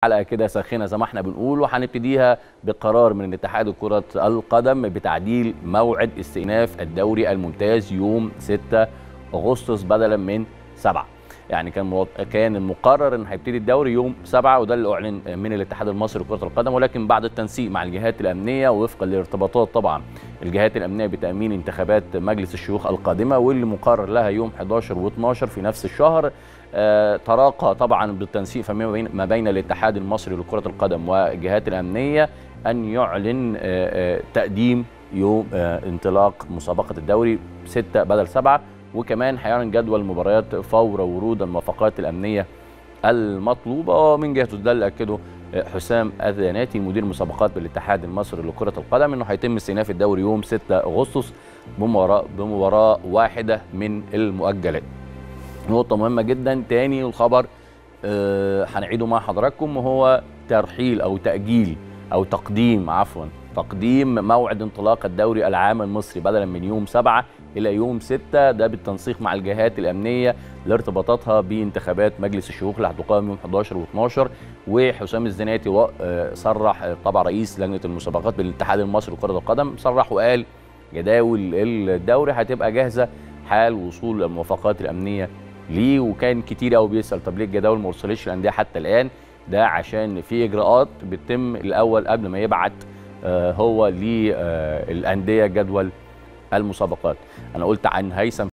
حلقه كده ساخنه زي ما احنا بنقول وهنبتديها بقرار من اتحاد كره القدم بتعديل موعد استئناف الدوري الممتاز يوم 6 اغسطس بدلا من 7 يعني كان مو... كان المقرر ان هيبتدي الدوري يوم 7 وده اللي اعلن من الاتحاد المصري لكره القدم ولكن بعد التنسيق مع الجهات الامنيه ووفقا لارتباطات طبعا الجهات الامنيه بتامين انتخابات مجلس الشيوخ القادمه واللي مقرر لها يوم 11 و12 في نفس الشهر آه تراقى طبعا بالتنسيق فيما بين ما بين الاتحاد المصري لكره القدم والجهات الامنيه ان يعلن آه آه تقديم يوم آه انطلاق مسابقه الدوري 6 بدل 7 وكمان هيعلن جدول المباريات فور ورود الموافقات الامنيه المطلوبه من جهته ده اللي اكده حسام اذاناتي مدير مسابقات بالاتحاد المصري لكره القدم انه هيتم استئناف الدوري يوم 6 اغسطس بمباراه بمباراه واحده من المؤجلات. نقطه مهمه جدا تاني الخبر آه هنعيده مع حضراتكم وهو ترحيل او تاجيل او تقديم عفوا تقديم موعد انطلاق الدوري العام المصري بدلا من يوم 7 الى يوم 6 ده بالتنسيق مع الجهات الامنيه لارتباطاتها بانتخابات مجلس الشيوخ اللي هتقام يوم 11 و12 وحسام الزناتي صرح طبعا رئيس لجنه المسابقات بالاتحاد المصري لكره القدم صرح وقال جداول الدوري هتبقى جاهزه حال وصول الموافقات الامنيه ليه وكان كتير قوي بيسال طب ليه الجداول ما وصلتش الانديه حتى الان ده عشان في اجراءات بتتم الاول قبل ما يبعت هو للانديه جدول المسابقات انا قلت عن هيثم